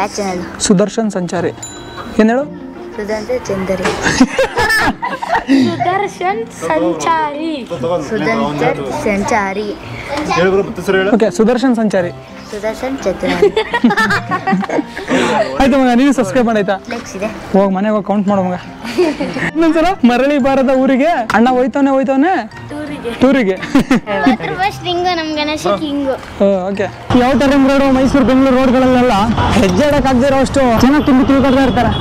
ಯಾವ ಚಾನಲ್ ಸುದರ್ಶನ್ ಸಂಚಾರಿ ಏನು ಹೇಳು ಸುಧಾಂತ ಚಂದರಿ ಸುದರ್ಶನ್ ಸಂಚಾರಿ ಸುಧಾಂತ ಸಂಚಾರಿ ಓಕೆ ಸುದರ್ಶನ್ ಸಂಚಾರಿ ಸುದರ್ಶನ್ ಚತುರಾರಿ ಆಯ್ತು ಮಗ ನೀನು ಸಬ್ಸ್ಕ್ರೈಬ್ ಮಾಡಾಯ್ತಾ ನೆಕ್ಸ್ಟ್ ಇದೆ ಹೋಗಿ ಮನೆಗೆ ಹೋಗಿ ಕೌಂಟ್ ಮಾಡೋ ಮಗ ಇನ್ನೊಂದ್ಸಲ ಮರಳಿ ಬಾರದ ಊರಿಗೆ ಅಣ್ಣ ಹೋಯ್ತವನೆ ಹೋಯ್ತವನೆ ಟೂರಿಗೆ ಫಸ್ಟ್ ಹಿಂಗು ನಮ್ ಗಣೇಶ ಹಿಂಗು ಓಕೆ ಯಾವ ಟರ್ಮ್ ರೋಡು ಮೈಸೂರು ಬೆಂಗಳೂರು ರೋಡ್ಗಳಲ್ಲೆಲ್ಲ ಹೆಜ್ಜೆ ಇಡಕ್ಕಾಗದೇ ಇರೋ ಅಷ್ಟು ಚೆನ್ನಾಗಿ ತುಂಬಿ ತಿಳ್ಕೊಳ್ತಾ ಇರ್ತಾರೆ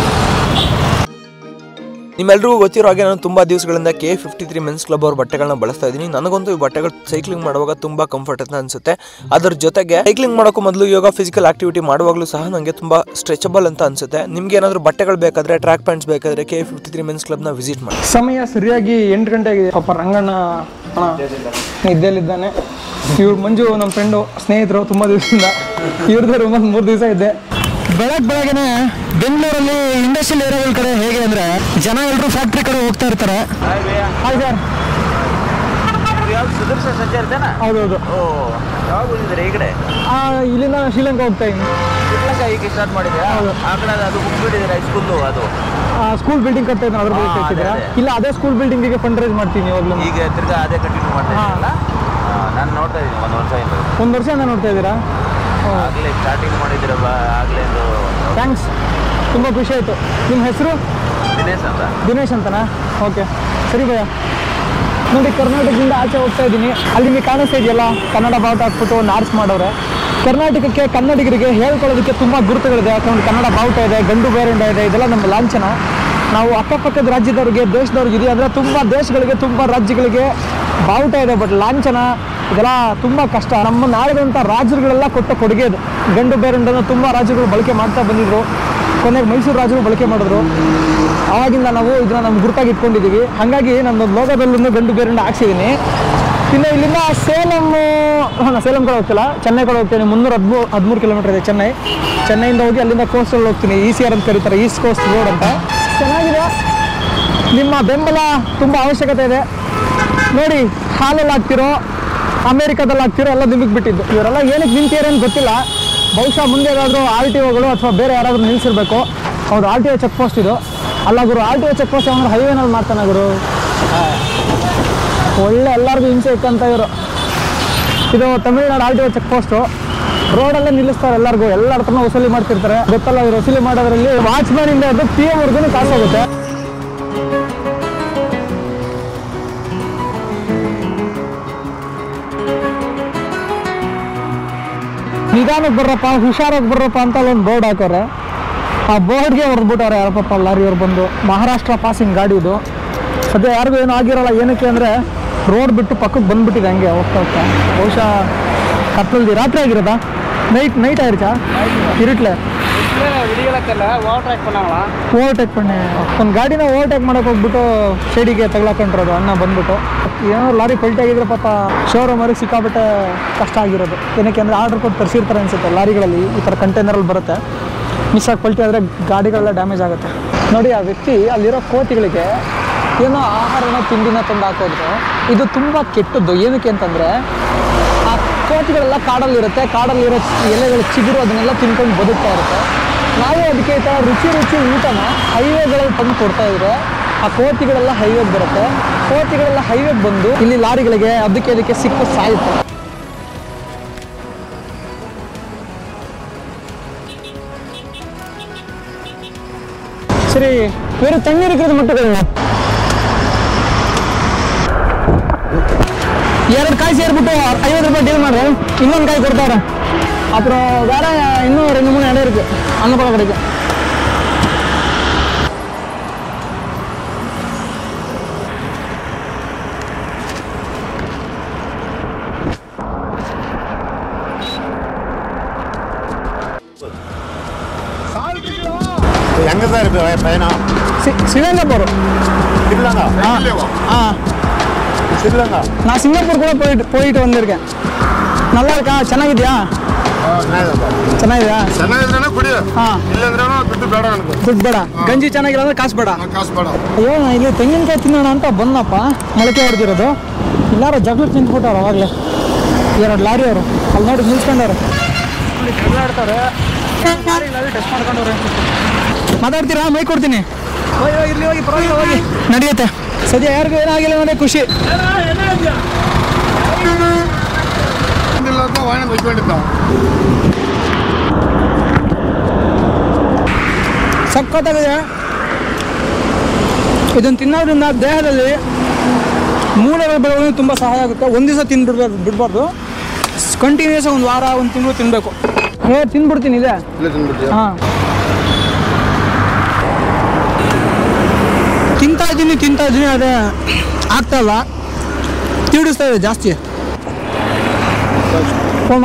ನಿಮ್ಮೆಲ್ರಿಗೂ ಗೊತ್ತಿರೋ ಹಾಗೆ ನಾನು ತುಂಬ ದಿವಸಗಳಿಂದ K fifty three men's club ಅವ್ರ ಬಟ್ಟೆಗಳನ್ನ ಬಳಸ್ತಾ ಇದ್ದೀನಿ ನನಗಂತೂ ಈ ಬಟ್ಟೆಗಳು ಸೈಕ್ಲಿಂಗ್ ಮಾಡುವಾಗ ತುಂಬ ಕಂಫರ್ಟ್ ಅಂತ ಅನ್ಸುತ್ತೆ ಅದ್ರ ಜೊತೆಗೆ ಸೈಕ್ಲಿಂಗ್ ಮಾಡೋಕ್ಕೂ ಮೊದಲು ಯೋಗ ಫಿಸಿಕಲ್ ಆಕ್ಟಿವಿಟಿ ಮಾಡುವಾಗಲೂ ಸಹ ನನಗೆ ತುಂಬ ಸ್ಟ್ರೆಚಬಲ್ ಅಂತ ಅನ್ಸುತ್ತೆ ನಿಮ್ಗೆ ಏನಾದರೂ ಬಟ್ಟೆಗಳು ಬೇಕಾದ್ರೆ ಟ್ರ್ಯಾಕ್ ಪ್ಯಾಂಟ್ಸ್ ಬೇಕಾದ್ರೆ ಕೆ ಫಿಫ್ಟಿ ತ್ರೀ ಮೆನ್ಸ್ ಕ್ಲಬ್ನ ವಿಸಿಟ್ ಮಾಡಿ ಸಮಯ ಸರಿಯಾಗಿ ಎಂಟು ಗಂಟೆ ಆಗಿದೆ ಪಾಪ ರಂಗಣ್ಣ ಅಣ್ಣ ನಿದ್ದೆಲಿದ್ದಾನೆ ಇವ್ರು ಮಂಜು ನಮ್ಮ ಫ್ರೆಂಡು ಸ್ನೇಹಿತರು ತುಂಬ ದಿವಸದಿಂದ ಇವ್ರದ್ದು ರೂಮಲ್ಲಿ ಮೂರು ದಿವಸ ಇದ್ದೆ ಬೆಳಗ್ಗೆ ಬೆಳಗ್ಗೆನೆ ಬೆಂಗಳೂರಲ್ಲಿ ಇಂಡಸ್ಟ್ರಿಯಲ್ ಏರಿಯಾಗಳ ಕಡೆ ಹೇಗೆ ಅಂದರೆ ಜನ ಎಲ್ಲರೂ ಫ್ಯಾಕ್ಟ್ರಿ ಕಡೆ ಹೋಗ್ತಾ ಇರ್ತಾರೆ ಹಾಯ್ ಸರ್ ಸುದರ್ಶನ್ ಸಂಚಾರ ತಾನ ಹೌದೌದು ಓ ಯಾವಾಗ ಬಂದಿದ್ದಾರೆ ಈ ಕಡೆ ಆ, ಇಲ್ಲಿಂದ ಶ್ರೀಲಂಕಾ ಹೋಗ್ತಾ ಇದ್ದೀನಿ ಶ್ರೀಲಂಕಾ ಈಗ ಸ್ಟಾರ್ಟ್ ಮಾಡಿದ್ಯಾ ಆ ಕಡೆ ಅದು ಮುಗ್ಬಿಟ್ಟಿದ್ದಾರೆ ಹೈಸ್ಕೂಲು ಅದು ಸ್ಕೂಲ್ ಬಿಲ್ಡಿಂಗ್ ಕಟ್ತಾ ಇದ್ದೀನಿ ಅದ್ರ ಬಗ್ಗೆ ಹಾ, ಅದೇ, ಕೇಳ್ತಿದ್ದೀರಾ ಅದೇ. ಇಲ್ಲ ಅದೇ ಸ್ಕೂಲ್ ಬಿಲ್ಡಿಂಗಿಗೆ ಫಂಡ್ ರೈಸ್ ಮಾಡ್ತೀನಿ ಇವಾಗಲೂ ಈಗ ತಿರ್ಗಾ ಅದೇ ಕಂಟಿನ್ಯೂ ಮಾಡ್ತಾ ಇದ್ದೀರಲ್ಲ ನಾನು ನೋಡ್ತಾ ಇದ್ದೀನಿ ಒಂದು ವರ್ಷ ಇಂದ ಒಂದು ವರ್ಷದಿಂದ ನೋಡ್ತಾ ಇದ್ದೀರಾ ಆಗಲೇ ಸ್ಟಾರ್ಟಿಂಗ್ ಮಾಡಿದ್ದೀರಲ್ಲ ಆಗಲೇ ಒಂದು ಥ್ಯಾಂಕ್ಸ್ ತುಂಬ ಖುಷಿ ಆಯಿತು ನಿಮ್ಮ ಹೆಸರು ದಿನೇಶ್ ಅಂತ ದಿನೇಶ್ ಅಂತನಾ ಓಕೆ ಸರಿ ಭಯ ನೋಡಿ ಕರ್ನಾಟಕದಿಂದ ಆಚೆ ಹೋಗ್ತಾ ಇದ್ದೀನಿ ಅಲ್ಲಿ ನಿಮಗೆ ಕಾಣಿಸ್ತಾ ಇದೆಯಲ್ಲ ಕನ್ನಡ ಬಾವುಟ ಹಾಕ್ಬಿಟ್ಟು ಒಂದು ಆರ್ಟ್ಸ್ ಮಾಡೋರೆ ಕರ್ನಾಟಕಕ್ಕೆ ಕನ್ನಡಿಗರಿಗೆ ಹೇಳ್ಕೊಳ್ಳೋದಕ್ಕೆ ತುಂಬ ಗುರುತುಗಳಿದೆ ಯಾಕಂದ್ರೆ ಕನ್ನಡ ಬಾವುಟ ಇದೆ ಗಂಡು ಬೇರುಂಡ ಇದೆ ಇದೆಲ್ಲ ನಮ್ಮ ಲಾಂಛನ ನಾವು ಅಕ್ಕಪಕ್ಕದ ರಾಜ್ಯದವ್ರಿಗೆ ದೇಶದವ್ರಿಗೆ ಇದೆಯಾ ಅಂದರೆ ತುಂಬ ದೇಶಗಳಿಗೆ ತುಂಬ ರಾಜ್ಯಗಳಿಗೆ ಬಾವುಟ ಇದೆ ಬಟ್ ಲಾಂಛನ ಇದೆಲ್ಲ ತುಂಬ ಕಷ್ಟ ನಮ್ಮ ನಾಡಿದಂಥ ರಾಜರುಗಳೆಲ್ಲ ಕೊಟ್ಟ ಕೊಡುಗೆ ಇದು ಗಂಡು ಬೇರುಂಡನ ತುಂಬ ರಾಜ್ಯಗಳು ಬಳಕೆ ಮಾಡ್ತಾ ಬಂದಿದ್ರು ಕೊನೆಗೆ ಮೈಸೂರು ರಾಜರು ಬಳಕೆ ಮಾಡಿದ್ರು ಆವಾಗಿಂದ ನಾವು ಇದನ್ನ ನಮ್ಮ ಗುರುತಾಗಿ ಇಟ್ಕೊಂಡಿದ್ದೀವಿ ಹಾಗಾಗಿ ನಮ್ಮದು ಲೋಗೋದಲ್ಲೂ ಗಂಡು ಬೇರೆಂಡ ಹಾಕ್ಸಿದ್ದೀನಿ ಇನ್ನು ಇಲ್ಲಿಂದ ಸೇಲಂ ಹಾಂ ಸೇಲಂ ಕಡೆ ಹೋಗ್ತಿಲ್ಲ ಚೆನ್ನೈ ಕಡೆ ಹೋಗ್ತೀನಿ ಮುನ್ನೂರ ಹದಿಮೂರು ಹದಿಮೂರು ಕಿಲೋಮೀಟರ್ ಇದೆ ಚೆನ್ನೈ ಚೆನ್ನೈಯಿಂದ ಹೋಗಿ ಅಲ್ಲಿಂದ ಕೋಸ್ಟಲ್ಲಿ ಹೋಗ್ತೀನಿ ಇ ಸಿ ಆರ್ ಅಂತ ಕರೀತಾರೆ ಈಸ್ಟ್ ಕೋಸ್ಟ್ ರೋಡ್ ಅಂತ ಚೆನ್ನಾಗಿದೆ ನಿಮ್ಮ ಬೆಂಬಲ ತುಂಬ ಅವಶ್ಯಕತೆ ಇದೆ ನೋಡಿ ಹಾಲಲ್ಲಿ ಹಾಕ್ತಿರೋ ಅಮೇರಿಕಾದಲ್ಲಿ ಹಾಕ್ತಿರೋ ಎಲ್ಲ ನಿಮಗೆ ಬಿಟ್ಟಿದ್ದು ಇವರೆಲ್ಲ ಏನಕ್ಕೆ ನಿಂತಿದ್ದಾರೆ ಅಂತ ಗೊತ್ತಿಲ್ಲ ಬಹುಶಃ ಮುಂದೆ ಏನಾದರೂ ಆರ್ ಟಿ ಒಗಳು ಅಥವಾ ಬೇರೆ ಯಾರಾದರೂ ನಿಲ್ಲಿಸಿರ್ಬೇಕು ಹೌದು R T O check post ಇದು ಅಲ್ಲ ಗುರು R T O check post ಯಾವಂದ್ರೆ ಹೈವೇನಲ್ಲಿ ಮಾಡ್ತಾನೆ ಗುರು ಒಳ್ಳೆ ಎಲ್ಲರಿಗೂ ಹಿಂಸೆ ಇಕ್ಕಂತ ಇವರು ಇದು Tamil Nadu R T O check post ರೋಡಲ್ಲೇ ನಿಲ್ಲಿಸ್ತಾರೆ ಎಲ್ಲರಿಗೂ ಎಲ್ಲ ಹತ್ರನೂ ವಸೂಲಿ ಮಾಡ್ತಿರ್ತಾರೆ ಗೊತ್ತಲ್ಲ ಇವರು ವಸೂಲಿ ಮಾಡೋದ್ರಲ್ಲಿ ವಾಚ್ಮ್ಯಾನ್ ಇಂದ ಹಿಡಿದು ಪಿ ಎಮ್ವರೆಗೂ ಕಾಸೋಗುತ್ತೆ ನಿಧಾನಕ್ಕೆ ಬರ್ರಪ್ಪ ಹುಷಾರಾಗಿ ಬರ್ರಪ್ಪ ಅಂತ ಒಂದು ಬೋರ್ಡ್ ಹಾಕೋರೆ ಆ ಬೋರ್ಡ್ಗೆ ಹೊಡೆದ್ಬಿಟ್ಟವ್ರೆ ಯಾರಪ್ಪ ಲಾರಿಯವ್ರು ಬಂದು ಮಹಾರಾಷ್ಟ್ರ ಪಾಸಿಂಗ್ ಗಾಡಿ ಇದು ಸದ್ಯ ಯಾರಿಗೂ ಏನೂ ಆಗಿರಲ್ಲ ಏನಕ್ಕೆ ಅಂದರೆ ರೋಡ್ ಬಿಟ್ಟು ಪಕ್ಕಕ್ಕೆ ಬಂದ್ಬಿಟ್ಟಿದೆ ಹಂಗೆ ಹೋಗ್ತಾ ಹೋಗ್ತಾ ಬಹುಶಃ ಕತ್ತಲ್ದಿ ರಾತ್ರಿ ಆಗಿರೋದಾ ನೈಟ್ ನೈಟ್ ಆயிருಚಾ ಇರುಟ್ಲೆ ಓವರ್ಟೇಕ್ ಪಣ್ಣೆ ಒಂದು ಗಾಡಿನ ಓವರ್ಟೇಕ್ ಮಾಡಕ್ಕೆ ಹೋಗ್ಬಿಟ್ಟು ಶೇಡಿಗೆ ತಗ್ಲಾಕೊಂಡಿರೋದು ಅಣ್ಣ ಬಂದ್ಬಿಟ್ಟು ಏನೋ ಲಾರಿ ಪಲ್ಟಿ ಆಗಿದ್ರೆ ಪಾಪ ಶೋರೂಮ್ ಅವ್ರಿಗೆ ಸಿಕ್ಕಾಬಿಟ್ಟೆ ಕಷ್ಟ ಆಗಿರೋದು ಏನಕ್ಕೆ ಅಂದರೆ ಆರ್ಡರ್ ಕೊಟ್ಟು ತರಿಸಿರ್ತಾರೆ ಅನ್ಸುತ್ತೆ ಲಾರಿಗಳಲ್ಲಿ ಈ ಥರ ಕಂಟೈನರಲ್ಲಿ ಬರುತ್ತೆ ಮಿಸ್ ಆಗಿ ಪಲ್ಟಿ ಆದರೆ ಗಾಡಿಗಳೆಲ್ಲ ಡ್ಯಾಮೇಜ್ ಆಗುತ್ತೆ ನೋಡಿ ಆ ವ್ಯಕ್ತಿ ಅಲ್ಲಿರೋ ಕೋತಿಗಳಿಗೆ ಏನೋ ಆಹಾರನ ತಿಂಡಿನ ತಂದು ಹಾಕೋದ್ರು ಇದು ತುಂಬ ಕೆಟ್ಟದ್ದು ಏನಕ್ಕೆ ಅಂತಂದರೆ ಆ ಕೋತಿಗಳೆಲ್ಲ ಕಾಡಲ್ಲಿರುತ್ತೆ ಕಾಡಲ್ಲಿರೋ ಎಲೆಗಳು ಚಿಗುರು ಅದನ್ನೆಲ್ಲ ತಿನ್ಕೊಂಡು ಬದುಕ್ತಾ ಇರುತ್ತೆ ನಾವು ಅದಕ್ಕೆ ಈ ಥರ ರುಚಿ ರುಚಿ ಊಟನ ಹೈವೇಗಳಲ್ಲಿ ತಂದು ಕೊಡ್ತಾ ಇದ್ರೆ ಆ ಕೋತಿಗಳೆಲ್ಲ ಹೈವೇಗೆ ಬರುತ್ತೆ ಕೋತಿಗಳೆಲ್ಲ ಹೈವೇಗೆ ಬಂದು ಇಲ್ಲಿ ಲಾರಿಗಳಿಗೆ ಅದಕ್ಕೆ ಅದಕ್ಕೆ ಸಿಕ್ಕು ಸಾಯುತ್ತೆ சரி வெறும் தண்ணி இருக்கிறது மட்டும் கொடுங்க ಎರಡು ಕಾಯಿ ಸೇರಿಬಿಟ್ಟು ಐವತ್ತು ರೂಪಾಯಿ ಡೀಲ್ ಮಾಡ್ರಿ ಇನ್ನೊಂದು ಕಾಯಿ ಕೊಡ್ತಾರೆ அப்புறம் வேற இன்னும் ரெண்டு மூணு இடம் இருக்கு அங்கே போல கிடைக்கும் எங்கே தான் இருக்கு பயணம் சி- சிவகங்கை போகிறோம் ஸ்ரீலங்கா ஆ ஸ்ரீலங்கா நான் சிங்கப்பூர் கூட போயிட்டு போயிட்டு வந்திருக்கேன் நல்லா இருக்கா ಚೆನ್ನಾಗಿದ್ಯಾ ಚೆನ್ನಾಗಿದ್ಯಾ ಚೆನ್ನಾಗಿದ್ರೆ ಕುಡಿ ಹಾ ಇಲ್ಲಂದ್ರೆ ದುಡ್ಡು ಬೇಡ ಅನ್ಕೋ ದುಡ್ಡು ಬೇಡ ಗಂಜಿ ಚೆನ್ನಾಗಿಲ್ಲ ಅಂದ್ರೆ ಕಾಸು ಬೇಡ ಕಾಸು ಬೇಡ ಅಯ್ಯೋ ನಾ ಇಲ್ಲಿ ತೆಂಗಿನಕಾಯಿ ತಿನ್ನೋಣ ಅಂತ ಬಂದಪ್ಪ ಮೊಳಕೆ ಹೊಡೆದಿರೋದು ಇಲ್ಲಾರ ಜಗಳಕ್ಕೆ ನಿಂತ್ಬಿಟ್ಟವ್ರು ಅವಾಗಲೇ ಎರಡು ಲಾರಿ ಅವರು ಅಲ್ಲಿ ನೋಡಿ ನಿಲ್ಸ್ಕೊಂಡವ್ರು ನೋಡಿ ಜಗಳ ಆಡ್ತಾರೆ ಟೆಸ್ಟ್ ಮಾಡ್ಕೊಂಡವ್ರೆ ಮಾತಾಡ್ತೀರಾ ಮೈ ಕೊಡ್ತೀನಿ ಹೋಗಿ ಹೋಗಿ ಇರ್ಲಿ ಹೋಗಿ ಪರವಾಗಿಲ್ಲ ಹೋಗಿ ನಡೆಯುತ್ತೆ ಸದ್ಯ ಯಾರಿಗೂ ಏನಾಗಿಲ್ಲ ನೋಡಿ ಖುಷಿ ಇಲ್ಲ ಅಂತ ವಾಹನ ಬೈಕೊಂಡಿದ್ದ ಸಖತ್ತಾಗಿದೆ ಇದನ್ನು ತಿನ್ನೋದ್ರಿಂದ ದೇಹದಲ್ಲಿ ಮೂಳೆಗಳ ಬೆಳವಣಿಗೆ ತುಂಬ ಸಹಾಯ ಆಗುತ್ತೆ ಒಂದು ದಿವಸ ತಿಂದ್ಬಿಡ್ಬಾರ್ದು ಬಿಡಬಾರ್ದು ಕಂಟಿನ್ಯೂಸ್ ಒಂದು ವಾರ ಒಂದು ತಿಂಗಳು ತಿನ್ನಬೇಕು ಏ ತಿಂದ್ಬಿಡ್ತೀನಿ ಇದೆ ಇಲ್ಲ ತಿಂದ್ಬಿಟ್ಟಿಯ ಹಾಂ ತಿಂತಾ ಇದ್ದೀನಿ ತಿಂತಾ ಇದ್ದೀನಿ ಅದೇ ಆಗ್ತಾ ಇಲ್ಲ ತೀಡಿಸ್ತಾ ಇದೆ ಜಾಸ್ತಿ ಹೋಮ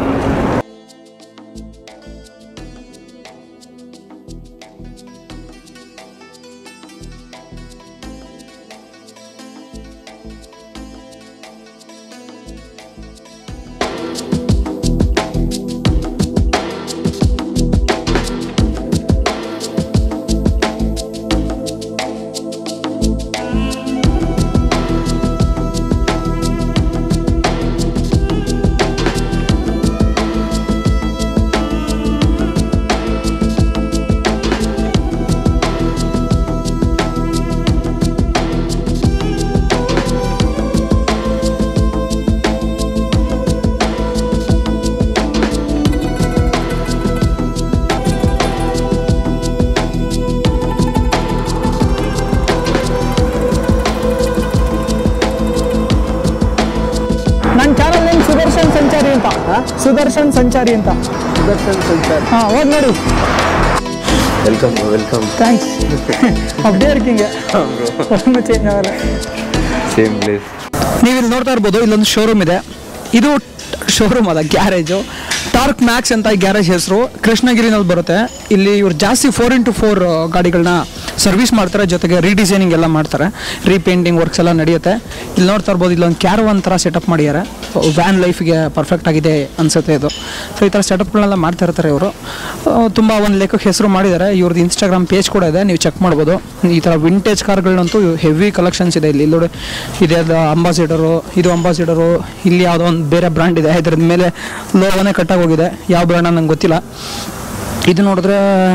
ನನ್ನ ಚಾನಲ್ ನೇಮ್ ಸುದರ್ಶನ್ ಸಂಚಾರಿ ಅಂತ ಸುದರ್ಶನ್ ಸಂಚಾರಿ ಅಂತ ಸುದರ್ಶನ್ ಸಂಚಾರ್ ಹಾಂ ಹೋಗಿ ನೋಡಿ ವೆಲ್ಕಮ್ ವೆಲ್ಕಮ್ ಥ್ಯಾಂಕ್ಸ್ ಅಪ್ಡೇ ಇರ್ಕಿಂಗೆ ಒಂದು ಚೇಂಜ್ ಆಗಲ್ಲ ಸೇಮ್ ಪ್ಲೇಸ್ ನೀವು ಇಲ್ಲಿ ನೋಡ್ತಾ ಇರ್ಬೋದು ಇಲ್ಲೊಂದು ಶೋರೂಮ್ ಇದೆ ಇದು ಶೋರೂಮ್ ಅಲ್ಲ ಗ್ಯಾರೇಜು ಟಾರ್ಕ್ ಮ್ಯಾಕ್ಸ್ ಅಂತ ಈ ಗ್ಯಾರೇಜ್ ಹೆಸರು ಕೃಷ್ಣಗಿರಿನಲ್ಲಿ ಬರುತ್ತೆ ಇಲ್ಲಿ ಇವ್ರು ಜಾಸ್ತಿ ಫೋರ್ ಇಂಟು ಫೋರ್ ಗಾಡಿಗಳನ್ನ ಸರ್ವಿಸ್ ಮಾಡ್ತಾರೆ ಜೊತೆಗೆ ರೀಡಿಸೈನಿಂಗ್ ಎಲ್ಲ ಮಾಡ್ತಾರೆ ರೀಪೇಂಟಿಂಗ್ ವರ್ಕ್ಸ್ ಎಲ್ಲ ನಡೆಯುತ್ತೆ ಇಲ್ಲಿ ನೋಡ್ತಾ ಇರ್ಬೋದು ಇಲ್ಲೊಂದು ಕ್ಯಾರವನ್ ಥರ ಸೆಟಪ್ ಮಾಡಿದ್ದಾರೆ ವ್ಯಾನ್ ಲೈಫ್ಗೆ ಪರ್ಫೆಕ್ಟ್ ಆಗಿದೆ ಅನಿಸುತ್ತೆ ಇದು ಸೊ ಈ ಥರ ಸೆಟಪ್ಗಳನ್ನೆಲ್ಲ ಮಾಡ್ತಾ ಇರ್ತಾರೆ ಇವರು ತುಂಬ ಒಂದು ಲೆಕ್ಕಕ್ಕೆ ಹೆಸರು ಮಾಡಿದ್ದಾರೆ ಇವ್ರದ್ದು ಇನ್ಸ್ಟಾಗ್ರಾಮ್ ಪೇಜ್ ಕೂಡ ಇದೆ ನೀವು ಚೆಕ್ ಮಾಡ್ಬೋದು ಈ ಥರ ವಿಂಟೇಜ್ ಕಾರ್ಗಳಂತೂ ಹೆವಿ ಕಲೆಕ್ಷನ್ಸ್ ಇದೆ ಇಲ್ಲಿ ಇಲ್ಲಿ ನೋಡಿ ಇದೆ ಅದು ಅಂಬಾಸಿಡರು ಇದು ಅಂಬಾಸಿಡರು ಇಲ್ಲಿ ಯಾವುದೋ ಒಂದು ಬೇರೆ ಬ್ರ್ಯಾಂಡ್ ಇದೆ ಇದ್ರದ್ದು ಮೇಲೆ ಲೋಗೋನೇ ಕಟ್ಟಾಗಿ ಹೋಗಿದೆ ಯಾವ ಬ್ರ್ಯಾಂಡ್ ನಂಗೆ ಗೊತ್ತಿಲ್ಲ ಇದು ನೋಡಿದ್ರೆ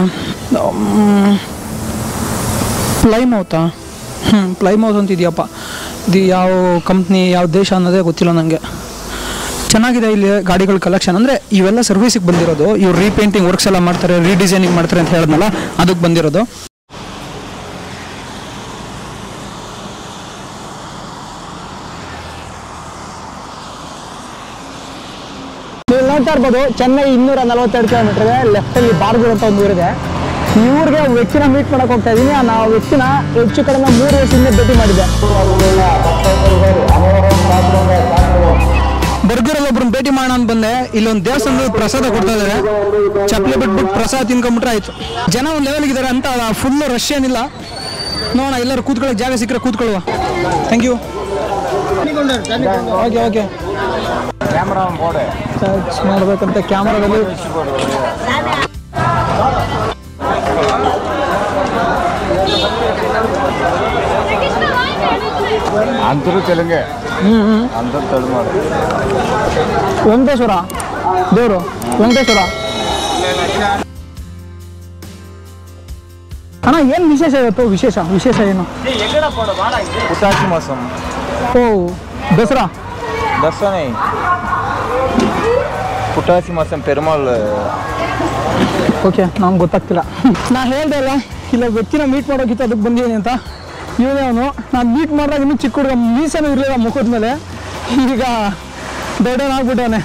ಪ್ಲೈಮೌತಾ ಹ್ಞೂ ಪ್ಲೈಮೌತ್ ಅಂತ ಇದೆಯಪ್ಪ ಇದು ಯಾವ ಕಂಪ್ನಿ ಯಾವ ದೇಶ ಅನ್ನೋದೇ ಗೊತ್ತಿಲ್ಲ ನನಗೆ ಚೆನ್ನಾಗಿದೆ ಇಲ್ಲಿ ಗಾಡಿಗಳ ಕಲೆಕ್ಷನ್ ಅಂದರೆ ಇವೆಲ್ಲ ಸರ್ವಿಸಿಗೆ ಬಂದಿರೋದು ಇವ್ರು ರೀಪೇಂಟಿಂಗ್ ವರ್ಕ್ಸ್ ಎಲ್ಲ ಮಾಡ್ತಾರೆ ರೀಡಿಸೈನಿಂಗ್ ಮಾಡ್ತಾರೆ ಅಂತ ಹೇಳಿದ್ನಲ್ಲ ಅದಕ್ಕೆ ಬಂದಿರೋದು ನೀವು ನೋಡ್ತಾ ಇರ್ಬೋದು ಚೆನ್ನೈ ಇನ್ನೂರ ನಲವತ್ತೆರಡು ಕಿಲೋಮೀಟರ್ಗೆ ಲೆಫ್ಟಲ್ಲಿ ಬಾರ್ಗೂರ್ ಅಂತ ಒಂದು ಊರಿದೆ ಇವ್ರಿಗೆ ವ್ಯಕ್ತಿನ ಮೀಟ್ ಮಾಡಕ್ ಹೋಗ್ತಾ ಇದ್ದೀನಿ ನಾವು ವ್ಯಕ್ತಿನ ಹೆಚ್ಚು ಕಡಿಮೆ ಮೂರು ವರ್ಷದಿಂದ ಭೇಟಿ ಮಾಡಿದ್ದೆ ಬರ್ಗೂರಲ್ಲಿ ಒಬ್ರನ್ನ ಭೇಟಿ ಮಾಡೋಣ ಅಂತ ಬಂದೆ ಇಲ್ಲೊಂದು ದೇವಸ್ಥಾನದಲ್ಲಿ ಪ್ರಸಾದ ಕೊಡ್ತಾ ಇದ್ದಾರೆ ಚಪ್ಪಲಿ ಬಿಟ್ಬಿಟ್ಟು ಪ್ರಸಾದ ತಿನ್ಕೊಂಬಿಟ್ರೆ ಆಯ್ತು ಜನ ಒಂದು ಲೆವೆಲ್ಗೆ ಇದ್ದಾರೆ ಅಂತ ಫುಲ್ ರಶ್ ಏನಿಲ್ಲ ನೋಡೋಣ ಎಲ್ಲರೂ ಕೂತ್ಕೊಳ್ಳೋಕೆ ಜಾಗ ಸಿಕ್ಕರೆ ಕೂತ್ಕೊಳ್ಳುವ thank you okay okay camera ಬೋರ್ಡೆ ಸರ್ಚ್ ಮಾಡ್ಬೇಕಂತ ಕ್ಯಾಮ್ರಾದಲ್ಲಿ ಅಂತರೂ ತೆಲಂಗೆ ಅಂತ ತಡು ಮಾಡು ವೆಂಕಟೇಶ್ವರ ದೇವರು ವೆಂಕಟೇಶ್ವರ ಅಣ್ಣ ಏನು ವಿಶೇಷ ಇವತ್ತು ವಿಶೇಷ ವಿಶೇಷ ಏನು ಪುಟಾಚಿ ಮಾಸಂ ಓ ದಸರಾ ದರ್ಶನೇ ಪುಟಾಚಿ ಮಾಸಂ ಪೆರುಮಾಳ್ ಓಕೆ ನಂಗೆ ಗೊತ್ತಾಗ್ತಿಲ್ಲ ನಾ ಹೇಳ್ದೆ ಅಲ್ಲ ಇಲ್ಲ ವ್ಯಕ್ತಿನ ಮೀಟ್ ಮಾಡೋಕ್ಕಿತ್ತು ಅದಕ್ಕೆ ಬಂದಿದ್ದೀನಿ ಅಂತ ಇವನೇ ಅವನು ನಾನು ಮೀಟ್ ಮಾಡಿದಾಗ ಇನ್ನೂ ಚಿಕ್ಕ ಹುಡುಗ ಮೀಸನೂ ಇರಲಿಲ್ಲ ಮುಖದ ಮೇಲೆ ಈಗ ದೊಡ್ಡವನಾಗ್ಬಿಟ್ಟವನೆ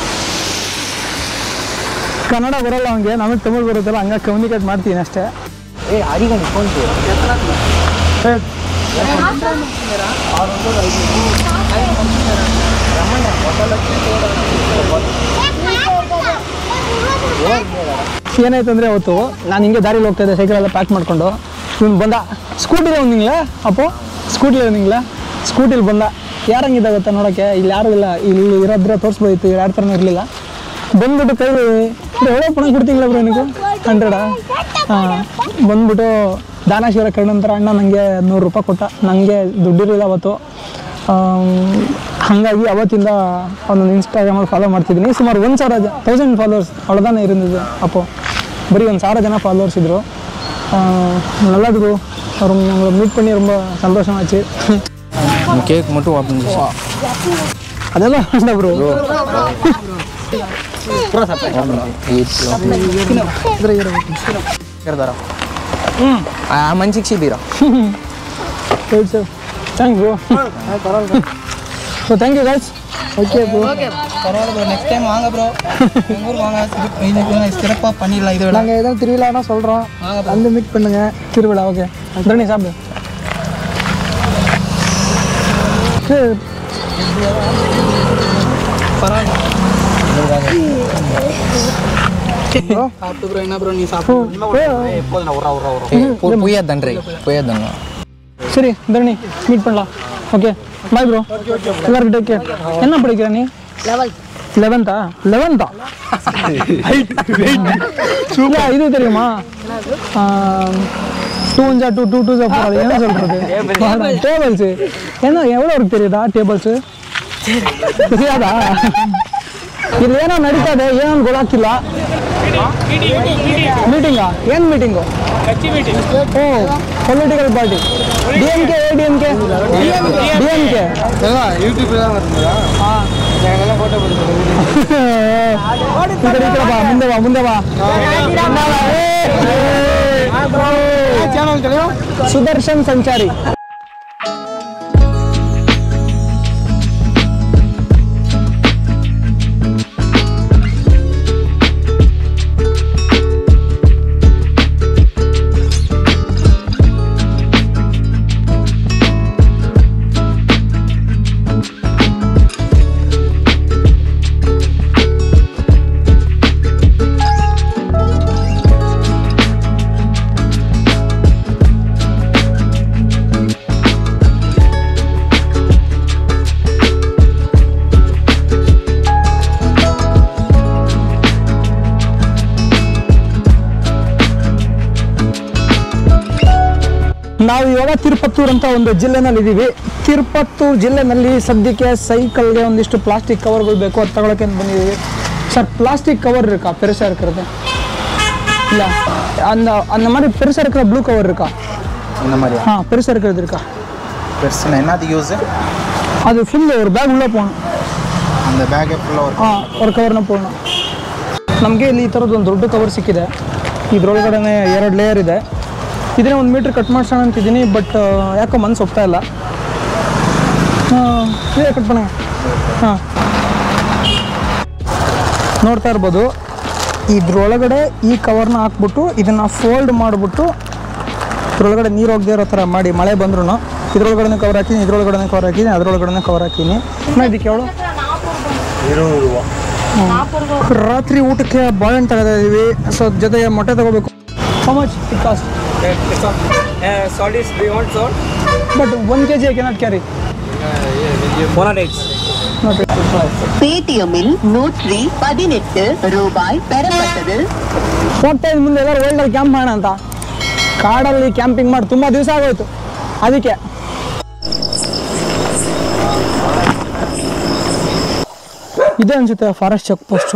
ಕನ್ನಡ ಬರಲ್ಲ ಅವನಿಗೆ ನಮಗೆ ತಮಿಳು ಬರುತ್ತಲ್ಲ ಹಂಗಾಗಿ ಕಮ್ಯುನಿಕೇಟ್ ಮಾಡ್ತೀನಿ ಅಷ್ಟೇ ಏ ಅಡಿಗಣಿ ಫೋನ್ ಏನಾಯ್ತು ಅಂದರೆ ಅವತ್ತು ನಾನು ಹಿಂಗೆ ದಾರಿಲಿ ಹೋಗ್ತಾ ಇದ್ದೆ ಸೈಕಲೆಲ್ಲ ಪ್ಯಾಕ್ ಮಾಡಿಕೊಂಡು ಇವ್ನು ಬಂದ ಸ್ಕೂಟಿಲಿ ಒಂದಿಂಗ್ಲ ಅಪ್ಪು ಸ್ಕೂಟಿಲಿ ಒಂದಿಂಗ್ಲ ಸ್ಕೂಟಿಲಿ ಬಂದ ಯಾರಂಗಿದ್ದ ಗೊತ್ತಾ ನೋಡೋಕ್ಕೆ ಇಲ್ಲಿ ಯಾರು ಇಲ್ಲ ಇಲ್ಲಿ ಇರೋದ್ರೆ ತೋರಿಸ್ಬೋದಿತ್ತು ಯಾರ ಥರನೂ ಇರಲಿಲ್ಲ ಬಂದ್ಬಿಟ್ಟು ಕೈ ಒಳ್ಳೆ ಪಣ ಕೊಡ್ತೀங்களா ಬ್ರೋ ನಿನಗೆ ಹಂಡ್ರೆಡಾ ಹಾಂ ಬಂದ್ಬಿಟ್ಟು ದಾನ ಶಿವರ ಕಣ್ಣಂತರ ಅಣ್ಣ ನನಗೆ ನೂರು ರೂಪಾಯಿ ಕೊಟ್ಟ ನನಗೆ ದುಡ್ಡಿರಲಿಲ್ಲ ಅವತ್ತು ಹಾಗಾಗಿ ಅವತ್ತಿಂದ ಅವನೊಂದು ಇನ್ಸ್ಟಾಗ್ರಾಮಲ್ಲಿ ಫಾಲೋ ಮಾಡ್ತಿದ್ದೀನಿ ಸುಮಾರು ಒಂದು ಸಾವಿರ ಜ ತೌಸಂಡ್ ಫಾಲೋವರ್ಸ್ ಅவ்வளோதானே இருந்தது அப்போ ಬರೀ ಒಂದು ಸಾವಿರ ಜನ ಫಾಲೋವರ್ಸ್ ಇದ್ದರು நல்லது ಅವರು உங்களை மீட் பண்ணி ரொம்ப சந்தோஷமாச்சு ಕೇಕ್ மட்டும் ಓಪನ್ ಅದೆಲ್ಲ ಬೇಡ ಬ್ರೋ ಆ ಮಂಚಿಗೆ ಸಿದ್ದೀರಾ thank bro so thank you guys okay bro பரவாயில்ல நெக்ஸ்ட் டைம் வாங்க ப்ரோ எங்கள் ஊருக்கு வாங்க இது சிறப்பாக பண்ணிடலாம் இதை விட நாங்கள் எதாவது திருவிழானா சொல்கிறோம் வந்து மீட் பண்ணுங்க திருவிழா ஓகே தரணி சாப்பிடு சரி. சாப்பிட்டு ப்ரோ என்ன ப்ரோ நீ சாப்பிட்டு புய்யாதன்றி புய்யாதங்க சரி தரணி மீட் பண்ணலாம் ஓகே பாய் ப்ரோ எல்லாரும் டேக் கேர் என்ன படிக்கிற நீ லெவன்த்தா லெவன்த்தா சூப்பர் இது தெரியுமா டூ ஒன்ஜா டூ டூ டூ ஃபோர் என்ன சொல்றது டேபிள்ஸு என்ன எவ்வளோ இருக்கு தெரியுதா ಟೇಬಲ್ಸ್ தெரியாதಾ ಇದು ಏನೋ ನಡೀತದೆ ಏನೋ ಗೊತ್ತಾಗ್ತಿಲ್ಲ ಮೀಟಿಂಗಾ ಏನು ಮೀಟಿಂಗು ಓ political party D M K D M K D M K ಬಾ ಮುಂದೆ ಬಾ ಮುಂದೆ ಬಾ ಸುದರ್ಶನ್ ಸಂಚಾರಿ ನಾವು ಇವಾಗ ತಿರುಪತ್ತೂರು ಅಂತ ಒಂದು ಜಿಲ್ಲೆನಲ್ಲಿ ಇದ್ದೀವಿ ತಿರುಪತ್ತೂರು ಜಿಲ್ಲೆನಲ್ಲಿ ಸದ್ಯಕ್ಕೆ ಸೈಕಲ್ಗೆ ಒಂದಿಷ್ಟು ಪ್ಲಾಸ್ಟಿಕ್ ಕವರ್ಗಳು ಬೇಕು ಅದು ತಗೊಳಕ್ಕೆ ಅಂತ ಬಂದಿದ್ದೀವಿ ಸರ್ ಪ್ಲಾಸ್ಟಿಕ್ கவர் இருக்கா பெருசாக இருக்கிறது இல்லை அந்த அந்த மாதிரி பெருசாக இருக்கிற ப்ளூ கவர் இருக்கா இந்த மாதிரியா ஆ பெருசாக இருக்கிறது இருக்கா பெருசுனா என்னத்துக்கு யூஸ் அது ஃபுல்லு ஒரு பேக் உள்ளே போகணும் அந்த பேக்கே ஃபுல்லாக ஒரு ಹಾಂ ಒಂದು ಕವರ್ನ ಪೂರ್ಣ ನಮಗೆ ಇಲ್ಲಿ ಈ ಥರದ್ದು ಒಂದು ದೊಡ್ಡ ಕವರ್ ಸಿಕ್ಕಿದೆ ಇದ್ರೊಳಗಡೆ ಎರಡು ಲೇಯರ್ ಇದೆ ಇದನ್ನೇ ಒಂದು ಮೀಟ್ರ್ ಕಟ್ ಮಾಡ್ಸೋಣ ಅಂತಿದ್ದೀನಿ ಬಟ್ ಯಾಕೋ ಮನ್ಸು ಒಪ್ತಾ ಇಲ್ಲ ಇದೇ ಕಟ್ ಮಾಡೋಣ ಹಾಂ ನೋಡ್ತಾ ಇರ್ಬೋದು ಇದ್ರೊಳಗಡೆ ಈ ಕವರ್ನ ಹಾಕ್ಬಿಟ್ಟು ಇದನ್ನು ಫೋಲ್ಡ್ ಮಾಡಿಬಿಟ್ಟು ಇದ್ರೊಳಗಡೆ ನೀರು ಹೋಗದೆ ಇರೋ ಥರ ಮಾಡಿ ಮಳೆ ಬಂದ್ರೂ ಇದ್ರೊಳಗಡೆ ಕವರ್ ಹಾಕಿನಿ ಇದ್ರೊಳಗಡೆ ಕವರ್ ಹಾಕಿನಿ ಅದ್ರೊಳಗಡೆ ಕವರ್ ಹಾಕಿನಿ ನಾ ಇದಕ್ಕೆ ಎವಳು ರಾತ್ರಿ ಊಟಕ್ಕೆ ಬಾಳೆಹಣ್ಣು ತಗೋತಾ ಇದೀವಿ ಸೊ ಜೊತೆಗೆ ಮೊಟ್ಟೆ ತಗೋಬೇಕು how much it cost salt is do you want salt? But one K G I cannot carry One and eight. பேடிஎம்மில் நூற்றி பதினெட்டு ரூபாய் பெறப்பட்டது ಹೋಗ್ತಾ ಇದ್ದ ಮುಂದೆ ಎಲ್ಲರೂ ವರ್ಲ್ಡಲ್ಲಿ ಕ್ಯಾಂಪ್ ಮಾಡೋಣ ಅಂತ ಕಾಡಲ್ಲಿ ಕ್ಯಾಂಪಿಂಗ್ ಮಾಡಿ ತುಂಬ ದಿವಸ ಆಗೋಯ್ತು ಅದಕ್ಕೆ ಇದೆ ಅನ್ಸುತ್ತೆ forest check post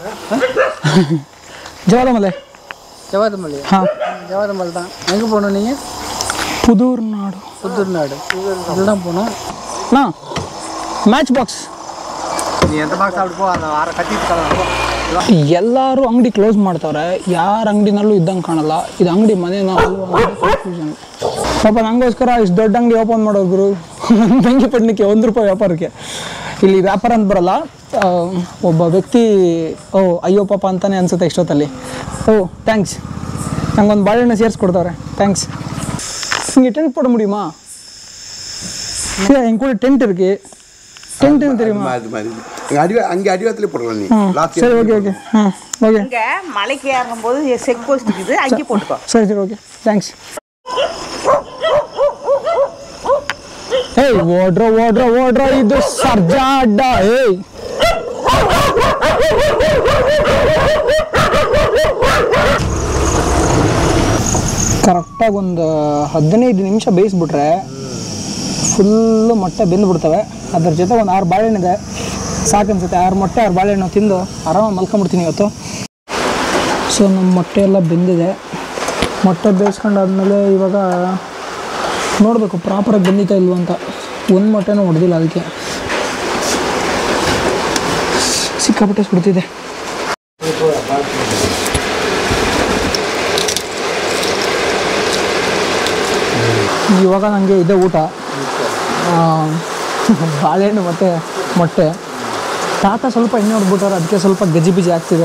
Javadamale Javadamalli ಹಾಂ ஜவாதமல் தான் எங்கே போகணும் நீங்கள் புதூர் நாடு புத்தூர் நாடு இதில் தான் போகணும் நா ಮ್ಯಾಚ್ ಬಾಕ್ಸ್ நீ எந்த பாக்ஸ் சாப்பிட்டு போ அந்த வார கட்டிட்டு கிளம்பும் ಎಲ್ಲರೂ ಅಂಗಡಿ ಕ್ಲೋಸ್ ಮಾಡ್ತಾವ್ರೆ ಯಾರ ಅಂಗಡಿನಲ್ಲೂ ಇದ್ದಂಗೆ ಕಾಣಲ್ಲ ಇದು ಅಂಗಡಿ ಮನೇನ ಕನ್ಫ್ಯೂಷನ್ ಪಾಪ ನಂಗೋಸ್ಕರ ಇಷ್ಟು ದೊಡ್ಡ ಅಂಗಡಿ ಓಪನ್ ಮಾಡೋರು ಗುರು ನನ್ನ ತಂಗಿ ಪಟ್ಟಣಕ್ಕೆ ಒಂದು ರೂಪಾಯಿ ವ್ಯಾಪಾರಕ್ಕೆ ಇಲ್ಲಿ ವ್ಯಾಪಾರ ಅಂತ ಬರಲ್ಲ ಆ, ಒಬ್ಬ ವ್ಯಕ್ತಿ ಓ ಅಯ್ಯೋ ಪಾಪ ಅಂತಾನೆ ಅನ್ಸುತ್ತೆ ಇಷ್ಟೊತ್ತಲ್ಲಿ ಓ ಥ್ಯಾಂಕ್ಸ್ ನಂಗೊಂದು ಬಾಳೆಹಣ್ಣು ಸೇರಿಸ್ಕೊಡ್ತಾವ್ರೆ ಥ್ಯಾಂಕ್ಸ್ இங்கே டென்ட் போட முடியுமா என் கூட டென்ட் இருக்கு டென்ட் தெரியுமா அது மாதிரி அங்கே அடி அங்கே அடிவாரத்துலேயே போடலாம் நீ ம் லாஸ்ட் சரி ஓகே ஓகே ஆ ஓகே இங்க மலைக்கு ஏறும் போது செக் போஸ்ட் இருக்குது அங்கே போட்டுக்கோ ಸರಿ ಸರಿ ಓಕೆ ಥ್ಯಾಂಕ್ಸ್ ಏಯ್ ಓಡ್ರ ಓಡ್ರ ಓಡ್ರ ಇದು ಸರ್ಜಾ ಅಡ್ಡ ಏಯ್ ಕರೆಕ್ಟಾಗಿ ಒಂದು ಹದಿನೈದು ನಿಮಿಷ ಬೇಯಿಸ್ಬಿಟ್ರೆ ಫುಲ್ಲು ಮೊಟ್ಟೆ ಬೆಂದುಬಿಡ್ತವೆ ಅದ್ರ ಜೊತೆ ಒಂದು ಆರು ಬಾಳೆಹಣ್ಣಿದೆ ಸಾಕು ಅನ್ಸುತ್ತೆ ಆರು ಮೊಟ್ಟೆ ಆರು ಬಾಳೆಹಣ್ಣು ತಿಂದು ಆರಾಮಾಗಿ ಮಲ್ಕೊಂಬಿಡ್ತೀನಿ ಇವತ್ತು ಸೊ ನಮ್ಮ ಮೊಟ್ಟೆ ಎಲ್ಲ ಬೆಂದಿದೆ ಮೊಟ್ಟೆ ಬೇಯಿಸ್ಕೊಂಡಾದ್ಮೇಲೆ ಇವಾಗ ನೋಡಬೇಕು ಪ್ರಾಪರಾಗಿ ಬೆಂದಿತಾ ಇಲ್ವ ಅಂತ ಒಂದು ಮೊಟ್ಟೆನೂ ಹೊಡೆದಿಲ್ಲ ಅದಕ್ಕೆ ಸಿಕ್ಕಾಪಟ್ಟೆ ಸುಡ್ತಿದೆ ಇವಾಗ ನನಗೆ ಇದೆ ಊಟ ಆ, ಬಾಳೆಹಣ್ಣು ಮತ್ತು ಮೊಟ್ಟೆ ತಾತ ಸ್ವಲ್ಪ ಎಣ್ಣೆ ಹೊಡ್ಬಿಟ್ಟಾರೆ ಅದಕ್ಕೆ ಸ್ವಲ್ಪ ಗಜಿ ಬಿಜಿ ಆಗ್ತಿದೆ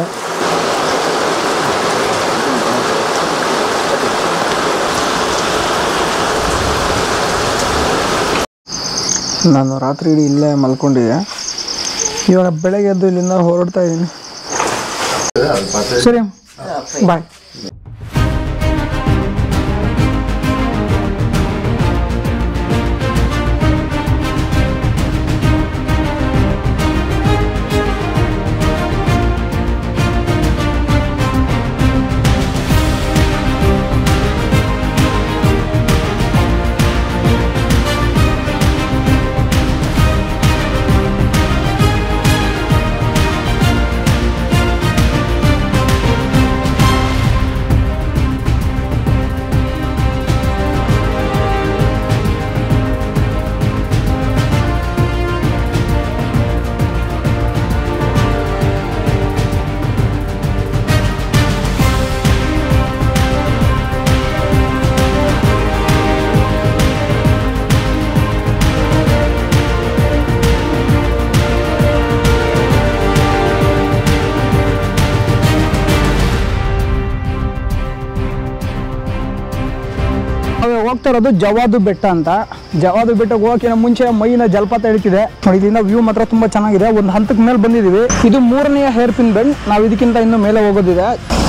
ನಾನು ರಾತ್ರಿ ಇಡೀ ಇಲ್ಲೇ ಮಲ್ಕೊಂಡಿದ್ದೆ ಇವಾಗ ಬೆಳಗ್ಗೆ ಎದ್ದು ಇಲ್ಲಿಂದ ಹೊರಡ್ತಾ ಇದ್ದೀನಿ ಸರಿ ಬಾಯ್ ನಾವು ಹೋಗ್ತಾ ಇರೋದು ಜವಾದು ಬೆಟ್ಟ ಅಂತ ಜವಾದು ಬೆಟ್ಟಕ್ಕೆ ಹೋಗೋಕ್ಕಿಂತ ಮುಂಚೆ ಮೈನ ಜಲಪಾತ ಇಳಿತಿದೆ ನೋಡಿ ಇದರಿಂದ ವ್ಯೂ ಮಾತ್ರ ತುಂಬಾ ಚೆನ್ನಾಗಿದೆ ಒಂದು ಹಂತಕ್ಕೆ ಮೇಲೆ ಬಂದಿದ್ದೀವಿ ಇದು ಮೂರನೆಯ ಹೇರ್ ಪಿನ್ ಬೆಂಡ್ ನಾವು ಇದಕ್ಕಿಂತ ಇನ್ನು ಮೇಲೆ ಹೋಗೋದಿದೆ